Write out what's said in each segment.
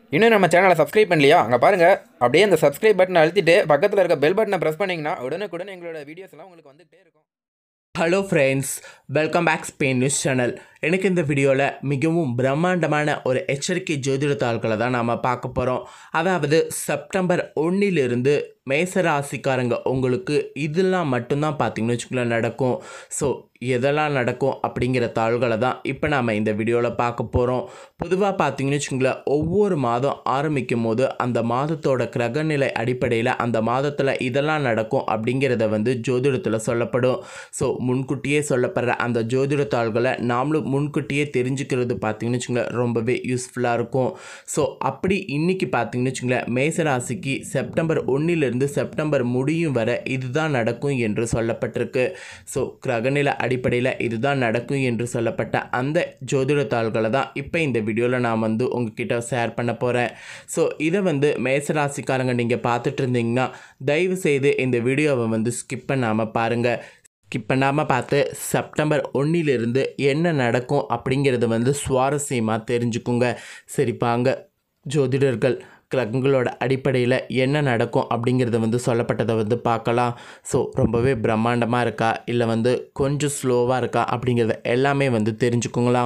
இன்னும் நம்ம சேனலை சப்ஸ்கிரைப் பண்ணலையா அங்கே பாருங்கள் அப்படியே அந்த சப்ஸ்கிரைப் பட்டனை அழுத்திட்டு பக்கத்தில் இருக்க பெல் பட்டனை ப்ரெஸ் பண்ணிங்கன்னா உடனுக்குடன் எங்களோட வீடியோஸ் எல்லாம் உங்களுக்கு வந்துகிட்டே இருக்கும் hello friends welcome back Spain news channel எனக்கு இந்த வீடியோவில் மிகவும் பிரம்மாண்டமான ஒரு எச்சரிக்கை ஜோதிட தாள்களை தான் நாம் பார்க்க போகிறோம் அதாவது செப்டம்பர் ஒன்றிலிருந்து மேசராசிக்காரங்க உங்களுக்கு இதெல்லாம் மட்டும்தான் பார்த்தீங்கன்னு வச்சுக்கோங்களேன் நடக்கும் ஸோ எதெல்லாம் நடக்கும் அப்படிங்கிற தாள்களை தான் இப்போ நாம் இந்த வீடியோவில் பார்க்க போகிறோம் பொதுவாக பார்த்தீங்கன்னு வச்சுக்கோங்களேன் ஒவ்வொரு மாதம் ஆரம்பிக்கும் போது அந்த மாதத்தோட கிரகநிலை அடிப்படையில் அந்த மாதத்தில் இதெல்லாம் நடக்கும் அப்படிங்கிறத வந்து ஜோதிடத்தில் சொல்லப்படும் ஸோ முன்கூட்டியே சொல்லப்படுற அந்த ஜோதிட தாள்களை நாமளும் முன்கூட்டியே தெரிஞ்சுக்கிறது பார்த்தீங்கன்னு வச்சுங்களேன் ரொம்பவே யூஸ்ஃபுல்லாக இருக்கும் ஸோ அப்படி இன்னைக்கு பார்த்தீங்கன்னு வச்சுங்களேன் மேசராசிக்கு செப்டம்பர் ஒன்றிலிருந்து செப்டம்பர் முடியும் வரை இதுதான் நடக்கும் என்று சொல்லப்பட்டிருக்கு ஸோ கிரகநில அடிப்படையில் இதுதான் நடக்கும் என்று சொல்லப்பட்ட அந்த ஜோதிட தாள்களை தான் இப்போ இந்த வீடியோவில் நான் வந்து உங்ககிட்ட ஷேர் பண்ண போகிறேன் ஸோ இதை வந்து மேசராசிக்காரங்க நீங்கள் பார்த்துட்டு இருந்தீங்கன்னா தயவு செய்து இந்த வீடியோவை வந்து ஸ்கிப் பண்ணாமல் பாருங்கள் ஸ்கிப் பண்ணாமல் பார்த்து செப்டம்பர் ஒன்றிலிருந்து என்ன நடக்கும் அப்படிங்கிறத வந்து சுவாரஸ்யமாக தெரிஞ்சுக்குங்க சரி பாங்க ஜோதிடர்கள் கிரகங்களோட அடிப்படையில் என்ன நடக்கும் அப்படிங்கிறத வந்து சொல்லப்பட்டதை வந்து பார்க்கலாம் ஸோ ரொம்பவே பிரம்மாண்டமாக இருக்கா இல்லை வந்து கொஞ்சம் ஸ்லோவாக இருக்கா அப்படிங்கிறத எல்லாமே வந்து தெரிஞ்சுக்குங்களா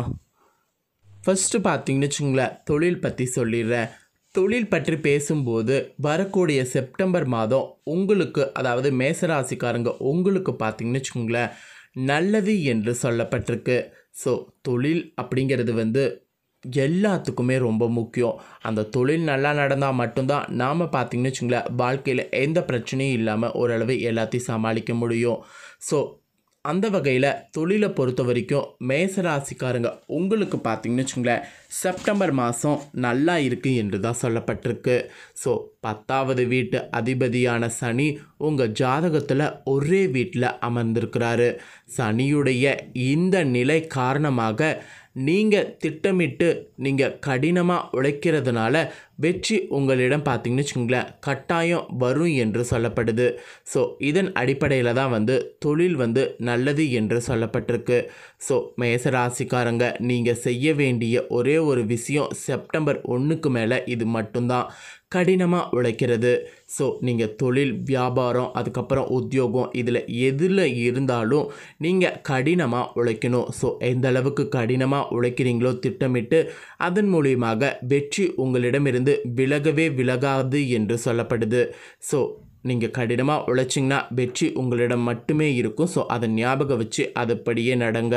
ஃபஸ்ட்டு பார்த்தீங்கன்னு வச்சுங்களேன் தொழில் பற்றி சொல்லிடுறேன் தொழில் பற்றி பேசும்போது வரக்கூடிய செப்டம்பர் மாதம் உங்களுக்கு அதாவது மேசராசிக்காரங்க உங்களுக்கு பார்த்தீங்கன்னு வச்சுக்கோங்களேன் நல்லது என்று சொல்லப்பட்டிருக்கு ஸோ தொழில் அப்படிங்கிறது வந்து எல்லாத்துக்குமே ரொம்ப முக்கியம் அந்த தொழில் நல்லா நடந்தால் மட்டும்தான் நாம் பார்த்தீங்கன்னு வச்சுங்களேன் வாழ்க்கையில் எந்த பிரச்சனையும் இல்லாமல் ஓரளவு எல்லாத்தையும் சமாளிக்க முடியும் ஸோ அந்த வகையில் தொழிலை பொறுத்த வரைக்கும் மேசராசிக்காரங்க உங்களுக்கு பார்த்தீங்கன்னு வச்சுங்களேன் செப்டம்பர் மாதம் நல்லா இருக்குது என்று தான் சொல்லப்பட்டிருக்கு ஸோ பத்தாவது வீட்டு அதிபதியான சனி உங்கள் ஜாதகத்தில் ஒரே வீட்டில் அமர்ந்திருக்கிறாரு சனியுடைய இந்த நிலை காரணமாக நீங்கள் திட்டமிட்டு நீங்கள் கடினமாக உழைக்கிறதுனால வெற்றி உங்களிடம் பார்த்தீங்கன்னு வச்சுக்கோங்களேன் கட்டாயம் வரும் என்று சொல்லப்படுது ஸோ இதன் அடிப்படையில் தான் வந்து தொழில் வந்து நல்லது என்று சொல்லப்பட்டிருக்கு ஸோ மேசராசிக்காரங்க நீங்கள் செய்ய வேண்டிய ஒரே ஒரு விஷயம் செப்டம்பர் ஒன்றுக்கு மேலே இது மட்டும்தான் கடினமாக உழைக்கிறது ஸோ நீங்கள் தொழில் வியாபாரம் அதுக்கப்புறம் உத்தியோகம் இதில் எதில் இருந்தாலும் நீங்கள் கடினமாக உழைக்கணும் ஸோ எந்த அளவுக்கு கடினமாக உழைக்கிறீங்களோ திட்டமிட்டு அதன் மூலியமாக வெற்றி உங்களிடமிருந்து விலகவே விலகாது என்று சொல்லப்படுது ஸோ நீங்கள் கடினமாக உழைச்சிங்கன்னா வெற்றி உங்களிடம் மட்டுமே இருக்கும் ஸோ அதை ஞாபகம் வச்சு அதுபடியே நடங்க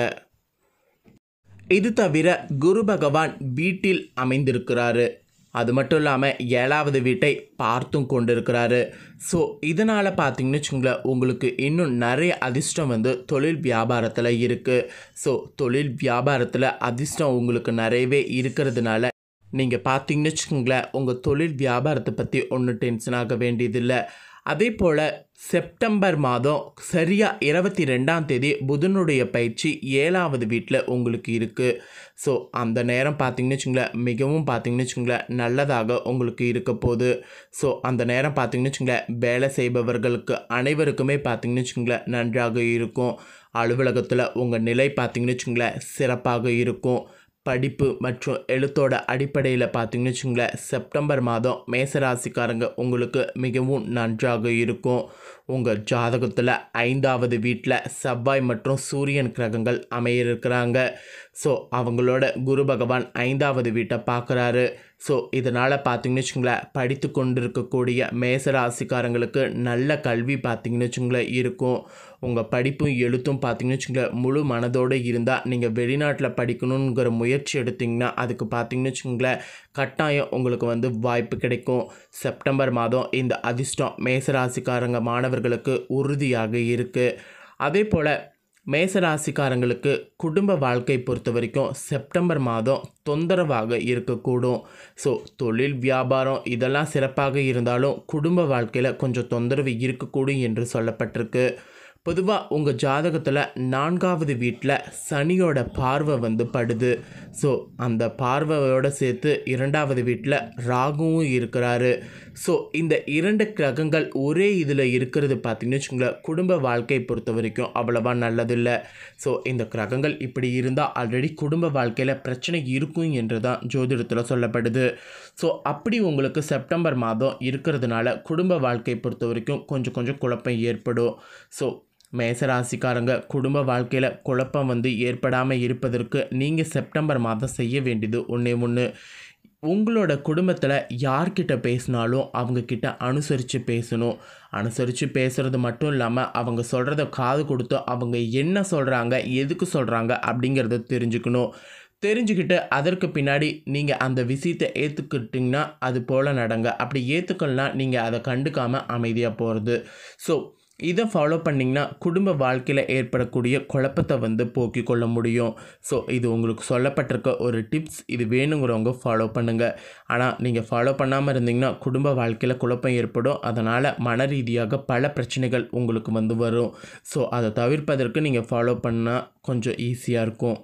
இது தவிர குரு பகவான் வீட்டில் அமைந்திருக்கிறாரு அது மட்டும் இல்லாமல் ஏழாவது வீட்டை பார்த்தும் கொண்டிருக்கிறாரு ஸோ இதனால் பார்த்தீங்கன்னு வச்சுங்களேன் உங்களுக்கு இன்னும் நிறைய அதிர்ஷ்டம் வந்து தொழில் வியாபாரத்தில் இருக்குது ஸோ தொழில் வியாபாரத்தில் அதிர்ஷ்டம் உங்களுக்கு நிறையவே இருக்கிறதுனால நீங்கள் பார்த்தீங்கன்னு வச்சுக்கோங்களேன் உங்கள் தொழில் வியாபாரத்தை பற்றி ஒன்றும் டென்ஷன் ஆக வேண்டியதில்லை அதே போல் செப்டம்பர் மாதம் சரியாக இருபத்தி ரெண்டாம் தேதி புதனுடைய பயிற்சி ஏழாவது வீட்டில் உங்களுக்கு இருக்குது ஸோ அந்த நேரம் பார்த்தீங்கன்னு வச்சுங்களேன் மிகவும் பார்த்தீங்கன்னு வச்சுங்களேன் நல்லதாக உங்களுக்கு இருக்க போகுது ஸோ அந்த நேரம் பார்த்தீங்கன்னு வச்சுங்களேன் வேலை செய்பவர்களுக்கு அனைவருக்குமே பார்த்தீங்கன்னு வச்சுங்களேன் நன்றாக இருக்கும் அலுவலகத்தில் உங்கள் நிலை பார்த்தீங்கன்னு வச்சுங்களேன் சிறப்பாக இருக்கும் படிப்பு மற்றும் எழுத்தோட அடிப்படையில் பார்த்தீங்கன்னு வச்சுங்களேன் செப்டம்பர் மாதம் மேசராசிக்காரங்க உங்களுக்கு மிகவும் நன்றாக இருக்கும் உங்கள் ஜாதகத்தில் ஐந்தாவது வீட்டில் செவ்வாய் மற்றும் சூரியன் கிரகங்கள் அமைய இருக்கிறாங்க ஸோ அவங்களோட குரு பகவான் ஐந்தாவது வீட்டை பார்க்குறாரு ஸோ இதனால் பார்த்தீங்கன்னு வச்சுங்களேன் படித்து கொண்டிருக்கக்கூடிய மேசராசிக்காரங்களுக்கு நல்ல கல்வி பார்த்தீங்கன்னு வச்சுங்களேன் இருக்கும் உங்கள் படிப்பும் எழுத்தும் பார்த்தீங்கன்னு வச்சுங்களேன் முழு மனதோடு இருந்தால் நீங்கள் வெளிநாட்டில் படிக்கணுங்கிற முயற்சி எடுத்திங்கன்னா அதுக்கு பார்த்தீங்கன்னு வச்சுங்களேன் கட்டாயம் உங்களுக்கு வந்து வாய்ப்பு கிடைக்கும் செப்டம்பர் மாதம் இந்த அதிர்ஷ்டம் மேசராசிக்காரங்க மாணவர்களுக்கு உறுதியாக இருக்குது அதே போல் மேசராசிக்காரங்களுக்கு குடும்ப வாழ்க்கை பொறுத்த வரைக்கும் செப்டம்பர் மாதம் தொந்தரவாக இருக்கக்கூடும் ஸோ தொழில் வியாபாரம் இதெல்லாம் சிறப்பாக இருந்தாலும் குடும்ப வாழ்க்கையில் கொஞ்சம் தொந்தரவு இருக்கக்கூடும் என்று சொல்லப்பட்டிருக்கு பொதுவாக உங்கள் ஜாதகத்தில் நான்காவது வீட்டில் சனியோட பார்வை வந்து படுது ஸோ அந்த பார்வையோடு சேர்த்து இரண்டாவது வீட்டில் ராகுவும் இருக்கிறாரு ஸோ இந்த இரண்டு கிரகங்கள் ஒரே இதில் இருக்கிறது பார்த்தீங்கன்னு வச்சுக்கோங்களேன் குடும்ப வாழ்க்கை பொறுத்த வரைக்கும் அவ்வளவா நல்லதில்லை ஸோ இந்த கிரகங்கள் இப்படி இருந்தால் ஆல்ரெடி குடும்ப வாழ்க்கையில் பிரச்சனை இருக்கும் என்று தான் ஜோதிடத்தில் சொல்லப்படுது ஸோ அப்படி உங்களுக்கு செப்டம்பர் மாதம் இருக்கிறதுனால குடும்ப வாழ்க்கை பொறுத்த வரைக்கும் கொஞ்சம் கொஞ்சம் குழப்பம் ஏற்படும் ஸோ மேசராசிக்காரங்க குடும்ப வாழ்க்கையில் குழப்பம் வந்து ஏற்படாமல் இருப்பதற்கு நீங்கள் செப்டம்பர் மாதம் செய்ய வேண்டியது ஒன்றே ஒன்று உங்களோட குடும்பத்தில் யார்கிட்ட பேசினாலும் அவங்கக்கிட்ட அனுசரித்து பேசணும் அனுசரித்து பேசுகிறது மட்டும் இல்லாமல் அவங்க சொல்கிறத காது கொடுத்து அவங்க என்ன சொல்கிறாங்க எதுக்கு சொல்கிறாங்க அப்படிங்கிறத தெரிஞ்சுக்கணும் தெரிஞ்சுக்கிட்டு அதற்கு பின்னாடி நீங்கள் அந்த விஷயத்தை ஏற்றுக்கிட்டிங்கன்னா அது போல் நடங்க அப்படி ஏற்றுக்கலனா நீங்கள் அதை கண்டுக்காமல் அமைதியாக போகிறது ஸோ இதை ஃபாலோ பண்ணிங்கன்னா குடும்ப வாழ்க்கையில் ஏற்படக்கூடிய குழப்பத்தை வந்து போக்கிக் கொள்ள முடியும் ஸோ இது உங்களுக்கு சொல்லப்பட்டிருக்க ஒரு டிப்ஸ் இது வேணுங்கிறவங்க ஃபாலோ பண்ணுங்கள் ஆனால் நீங்கள் ஃபாலோ பண்ணாமல் இருந்தீங்கன்னா குடும்ப வாழ்க்கையில் குழப்பம் ஏற்படும் அதனால் மன ரீதியாக பல பிரச்சனைகள் உங்களுக்கு வந்து வரும் ஸோ அதை தவிர்ப்பதற்கு நீங்கள் ஃபாலோ பண்ணால் கொஞ்சம் ஈஸியாக இருக்கும்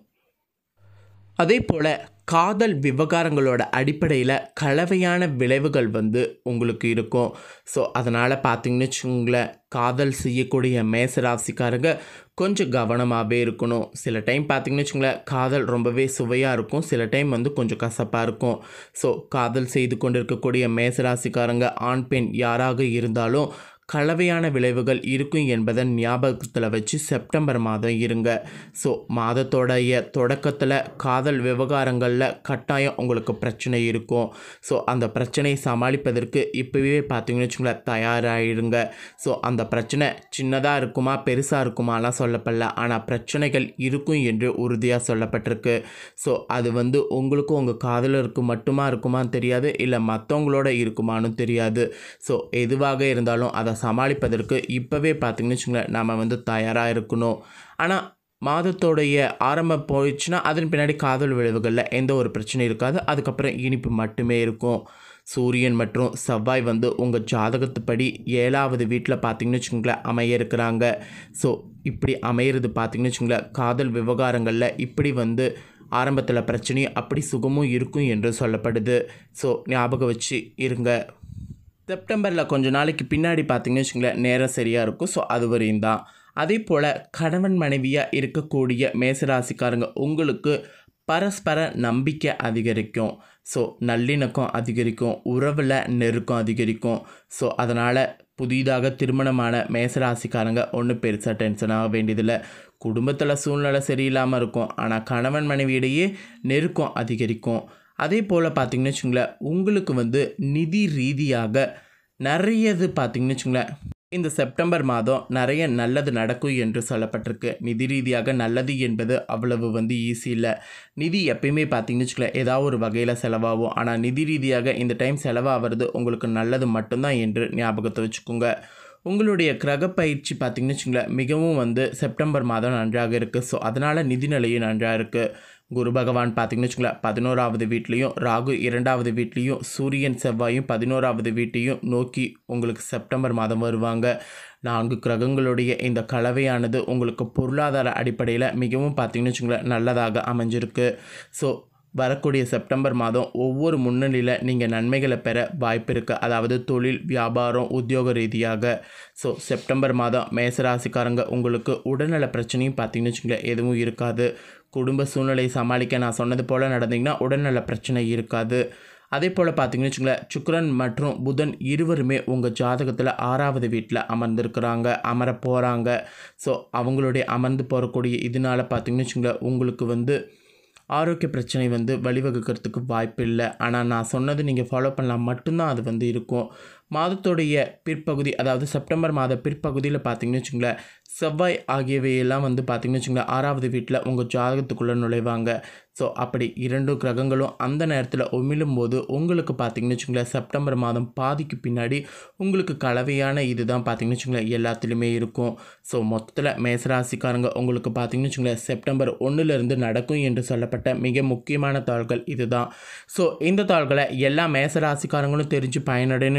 அதே போல் காதல் விவகாரங்களோட அடிப்படையில் கலவையான விளைவுகள் வந்து உங்களுக்கு இருக்கும் ஸோ அதனால் பார்த்தீங்கன்னு வச்சுக்கோங்களேன் காதல் செய்யக்கூடிய மேசராசிக்காரங்க கொஞ்சம் கவனமாகவே இருக்கணும் சில டைம் பார்த்தீங்கன்னு வச்சுக்கோங்களேன் காதல் ரொம்பவே சுவையாக இருக்கும் சில டைம் வந்து கொஞ்சம் கசப்பாக இருக்கும் ஸோ காதல் செய்து கொண்டிருக்கக்கூடிய மேசராசிக்காரங்க ஆண் பெண் யாராக இருந்தாலும் கலவையான விளைவுகள் இருக்கும் என்பதை ஞாபகத்தில் வச்சு செப்டம்பர் மாதம் இருங்க ஸோ மாதத்தோடைய தொடக்கத்தில் காதல் விவகாரங்களில் கட்டாயம் உங்களுக்கு பிரச்சனை இருக்கும் ஸோ அந்த பிரச்சனையை சமாளிப்பதற்கு இப்போவே பார்த்தீங்கன்னு வச்சுங்களேன் தயாராகிடுங்க ஸோ அந்த பிரச்சனை சின்னதாக இருக்குமா பெருசாக இருக்குமாலாம் சொல்லப்படல ஆனால் பிரச்சனைகள் இருக்கும் என்று உறுதியாக சொல்லப்பட்டிருக்கு ஸோ அது வந்து உங்களுக்கும் உங்கள் காதலருக்கு மட்டுமா இருக்குமான்னு தெரியாது இல்லை மற்றவங்களோட இருக்குமான்னு தெரியாது ஸோ எதுவாக இருந்தாலும் அதை சமாளிப்பதற்கு இப்போவே பார்த்தீங்கன்னு வச்சுங்களேன் நம்ம வந்து தயாராக இருக்கணும் ஆனால் மாதத்தோடைய ஆரம்பம் போயிடுச்சுன்னா அதன் பின்னாடி காதல் விளைவுகளில் எந்த ஒரு பிரச்சனையும் இருக்காது அதுக்கப்புறம் இனிப்பு மட்டுமே இருக்கும் சூரியன் மற்றும் செவ்வாய் வந்து உங்கள் ஜாதகத்துப்படி ஏழாவது வீட்டில் பார்த்தீங்கன்னு வச்சுங்களேன் அமைய இருக்கிறாங்க ஸோ இப்படி அமையிறது பார்த்தீங்கன்னு வச்சுங்களேன் காதல் விவகாரங்களில் இப்படி வந்து ஆரம்பத்தில் பிரச்சனையும் அப்படி சுகமும் இருக்கும் என்று சொல்லப்படுது ஸோ ஞாபகம் வச்சு இருங்க செப்டம்பரில் கொஞ்ச நாளைக்கு பின்னாடி பார்த்தீங்கன்னு வச்சுங்களேன் நேரம் சரியாக இருக்கும் ஸோ அது வரையும் தான் அதே போல் கணவன் மனைவியாக இருக்கக்கூடிய மேசராசிக்காரங்க உங்களுக்கு பரஸ்பர நம்பிக்கை அதிகரிக்கும் ஸோ நல்லிணக்கம் அதிகரிக்கும் உறவில் நெருக்கம் அதிகரிக்கும் ஸோ அதனால் புதிதாக திருமணமான மேசராசிக்காரங்க ஒன்றும் பெருசாக டென்ஷன் ஆக வேண்டியதில்லை குடும்பத்தில் சூழ்நிலை சரியில்லாமல் இருக்கும் ஆனால் கணவன் மனைவியிடையே நெருக்கம் அதிகரிக்கும் அதே போல் பார்த்தீங்கன்னு வச்சுங்களேன் உங்களுக்கு வந்து நிதி ரீதியாக நிறையது பார்த்தீங்கன்னு வச்சுங்களேன் இந்த செப்டம்பர் மாதம் நிறைய நல்லது நடக்கும் என்று சொல்லப்பட்டிருக்கு நிதி ரீதியாக நல்லது என்பது அவ்வளவு வந்து ஈஸி இல்லை நிதி எப்பயுமே பார்த்தீங்கன்னு வச்சுக்கோங்களேன் ஏதாவது ஒரு வகையில் செலவாகும் ஆனால் நிதி ரீதியாக இந்த டைம் செலவாகிறது உங்களுக்கு நல்லது மட்டும்தான் என்று ஞாபகத்தை வச்சுக்கோங்க உங்களுடைய கிரக பயிற்சி பார்த்தீங்கன்னு வச்சுங்களேன் மிகவும் வந்து செப்டம்பர் மாதம் நன்றாக இருக்குது ஸோ அதனால் நிதிநிலையும் நன்றாக இருக்குது குரு பகவான் பார்த்தீங்கன்னு வச்சுங்களேன் பதினோராவது வீட்லேயும் ராகு இரண்டாவது வீட்லேயும் சூரியன் செவ்வாயும் பதினோராவது வீட்டையும் நோக்கி உங்களுக்கு செப்டம்பர் மாதம் வருவாங்க நான்கு கிரகங்களுடைய இந்த கலவையானது உங்களுக்கு பொருளாதார அடிப்படையில் மிகவும் பார்த்தீங்கன்னு வச்சுங்களேன் நல்லதாக அமைஞ்சிருக்கு ஸோ வரக்கூடிய செப்டம்பர் மாதம் ஒவ்வொரு முன்னணியில் நீங்கள் நன்மைகளை பெற வாய்ப்பு இருக்குது அதாவது தொழில் வியாபாரம் உத்தியோக ரீதியாக ஸோ செப்டம்பர் மாதம் மேசராசிக்காரங்க உங்களுக்கு உடல்நல பிரச்சனையும் பார்த்தீங்கன்னு வச்சுங்களேன் எதுவும் இருக்காது குடும்ப சூழ்நிலையை சமாளிக்க நான் சொன்னது போல் நடந்தீங்கன்னா உடல்நல பிரச்சனை இருக்காது அதே போல் பார்த்தீங்கன்னு வச்சுங்களேன் சுக்கிரன் மற்றும் புதன் இருவருமே உங்கள் ஜாதகத்தில் ஆறாவது வீட்டில் அமர்ந்திருக்கிறாங்க அமர போகிறாங்க ஸோ அவங்களுடைய அமர்ந்து போகக்கூடிய இதனால் பார்த்தீங்கன்னு வச்சுங்களேன் உங்களுக்கு வந்து ஆரோக்கிய பிரச்சனை வந்து வழிவகுக்கிறதுக்கு வாய்ப்பு இல்லை ஆனால் நான் சொன்னது நீங்கள் ஃபாலோ பண்ணலாம் மட்டும்தான் அது வந்து இருக்கும் மாதத்துடைய பிற்பகுதி அதாவது செப்டம்பர் மாத பிற்பகுதியில் பார்த்தீங்கன்னு வச்சுங்களேன் செவ்வாய் ஆகியவையெல்லாம் வந்து பார்த்தீங்கன்னு வச்சுங்களேன் ஆறாவது வீட்டில் உங்கள் ஜாதகத்துக்குள்ளே நுழைவாங்க ஸோ அப்படி இரண்டு கிரகங்களும் அந்த நேரத்தில் ஒமிழும் போது உங்களுக்கு பார்த்தீங்கன்னு வச்சுங்களேன் செப்டம்பர் மாதம் பாதிக்கு பின்னாடி உங்களுக்கு கலவையான இது தான் பார்த்தீங்கன்னு வச்சுங்களேன் எல்லாத்துலேயுமே இருக்கும் ஸோ மொத்தத்தில் மேசராசிக்காரங்க உங்களுக்கு பார்த்தீங்கன்னு வச்சுங்களேன் செப்டம்பர் ஒன்றுலேருந்து நடக்கும் என்று சொல்லப்பட்ட மிக முக்கியமான தாள்கள் இதுதான் ஸோ இந்த தாள்களை எல்லா மேசராசிக்காரங்களும் தெரிஞ்சு பயனடைன்னு நீங்கள் நினச்சி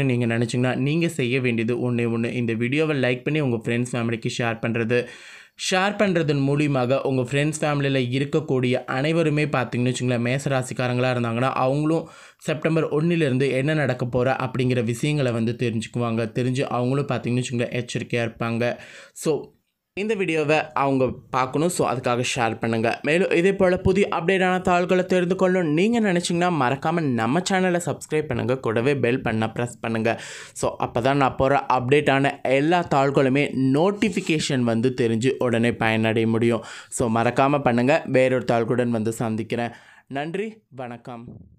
நினச்சிங்கன்னா நீங்கள் செய்ய வேண்டியது ஒன்றே ஒன்று இந்த வீடியோவை லைக் பண்ணி உங்கள் ஃப்ரெண்ட்ஸ் ஃபேமிலிக்கு ஷேர் பண்ணுறது ஷேர் பண்ணுறதன் மூலியமாக உங்கள் ஃப்ரெண்ட்ஸ் ஃபேமிலியில் இருக்கக்கூடிய அனைவருமே பார்த்தீங்கன்னு வச்சுங்களேன் மேசராசிக்காரங்களாக இருந்தாங்கன்னா அவங்களும் செப்டம்பர் ஒன்றிலிருந்து என்ன நடக்க போகிற அப்படிங்கிற விஷயங்களை வந்து தெரிஞ்சுக்குவாங்க தெரிஞ்சு அவங்களும் பார்த்தீங்கன்னு வச்சுங்களேன் எச்சரிக்கையாக இருப்பாங்க ஸோ இந்த வீடியோவை அவங்க பார்க்கணும் ஸோ அதுக்காக ஷேர் பண்ணுங்கள் மேலும் இதே போல் புதிய அப்டேட்டான தாள்களை தெரிந்து கொள்ளணும் நீங்கள் நினச்சிங்கன்னா மறக்காமல் நம்ம சேனலை சப்ஸ்கிரைப் பண்ணுங்கள் கூடவே பெல் பண்ண ப்ரெஸ் பண்ணுங்கள் ஸோ அப்போ தான் நான் போகிற அப்டேட்டான எல்லா தாள்களுமே நோட்டிஃபிகேஷன் வந்து தெரிஞ்சு உடனே பயனடைய முடியும் ஸோ மறக்காமல் பண்ணுங்கள் வேறொரு தாள்களுடன் வந்து சந்திக்கிறேன் நன்றி வணக்கம்